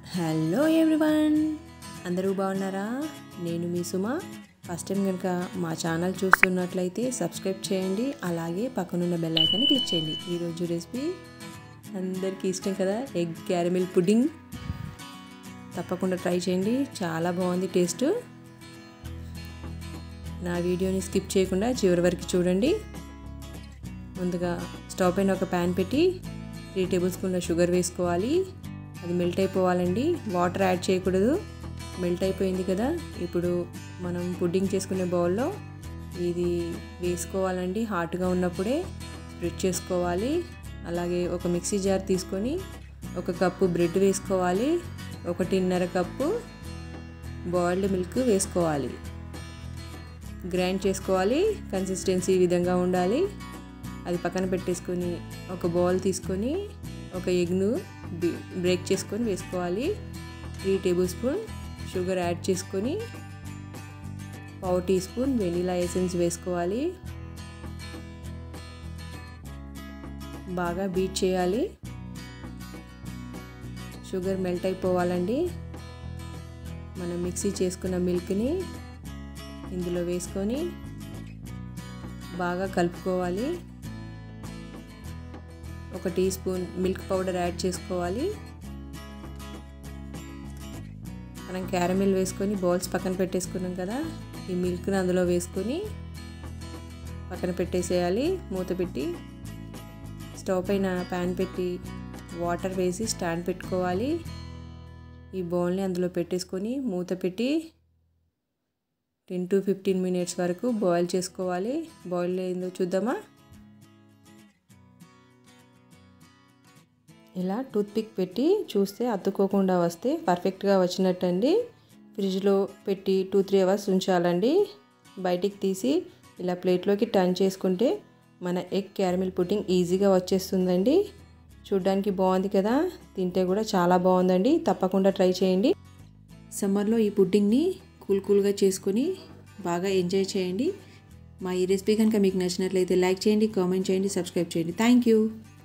hello everyone అందరూ బాగున్నారా నేను మీ సుమ ఫస్ట్ టైం కనుక మా ఛానల్ చూస్తున్నట్లయితే సబ్స్క్రైబ్ చేయండి అలాగే పక్కనున్న బెల్ ఐకాన్ని క్లిక్ చేయండి ఈరోజు రెసిపీ అందరికీ ఇష్టం కదా ఎగ్ క్యారమిల్ పుడ్డింగ్ తప్పకుండా ట్రై చేయండి చాలా బాగుంది టేస్ట్ నా వీడియోని స్కిప్ చేయకుండా చివరి వరకు చూడండి ముందుగా స్టవ్ పైన ఒక ప్యాన్ పెట్టి త్రీ టేబుల్ స్పూన్ల షుగర్ వేసుకోవాలి అది మెల్ట్ అయిపోవాలండి వాటర్ యాడ్ చేయకూడదు మెల్ట్ అయిపోయింది కదా ఇప్పుడు మనం పుడ్డింగ్ చేసుకునే బౌల్లో ఇది వేసుకోవాలండి హాట్గా ఉన్నప్పుడే స్ప్రెడ్ చేసుకోవాలి అలాగే ఒక మిక్సీ జార్ తీసుకొని ఒక కప్పు బ్రెడ్ వేసుకోవాలి ఒకటిన్నర కప్పు బాయిల్డ్ మిల్క్ వేసుకోవాలి గ్రైండ్ చేసుకోవాలి కన్సిస్టెన్సీ ఈ విధంగా ఉండాలి అది పక్కన పెట్టేసుకొని ఒక బౌల్ తీసుకొని ఒక ఎగ్ను బ్రేక్ చేసుకొని వేసుకోవాలి three tablespoon sugar add చేసుకొని పావు టీ స్పూన్ వెనీలా ఎసెన్స్ వేసుకోవాలి బాగా బీట్ చేయాలి షుగర్ మెల్ట్ అయిపోవాలండి మనం మిక్సీ చేసుకున్న మిల్క్ని ఇందులో వేసుకొని బాగా కలుపుకోవాలి ఒక teaspoon milk powder add చేసుకోవాలి మనం క్యారమిల్ వేసుకొని బౌల్స్ పక్కన పెట్టేసుకున్నాం కదా ఈ మిల్క్ని అందులో వేసుకొని పక్కన పెట్టేసేయాలి మూత పెట్టి స్టవ్ పైన ప్యాన్ పెట్టి వాటర్ వేసి స్టాండ్ పెట్టుకోవాలి ఈ బౌల్ని అందులో పెట్టేసుకొని మూత పెట్టి టెన్ టు ఫిఫ్టీన్ మినిట్స్ వరకు బాయిల్ చేసుకోవాలి బాయిల్ అయిందో చూద్దామా ఇలా టూత్పిక్ పెట్టి చూస్తే అతుక్కోకుండా వస్తే పర్ఫెక్ట్గా వచ్చినట్టండి ఫ్రిడ్జ్లో పెట్టి టూ త్రీ అవర్స్ ఉంచాలండి బయటికి తీసి ఇలా ప్లేట్లోకి టర్న్ చేసుకుంటే మన ఎగ్ క్యారమిల్ పుడ్డింగ్ ఈజీగా వచ్చేస్తుందండి చూడ్డానికి బాగుంది కదా తింటే కూడా చాలా బాగుందండి తప్పకుండా ట్రై చేయండి సమ్మర్లో ఈ పుడ్డింగ్ని కూల్ కూల్గా చేసుకొని బాగా ఎంజాయ్ చేయండి మా ఈ రెసిపీ కనుక మీకు నచ్చినట్లయితే లైక్ చేయండి కామెంట్ చేయండి సబ్స్క్రైబ్ చేయండి థ్యాంక్ యూ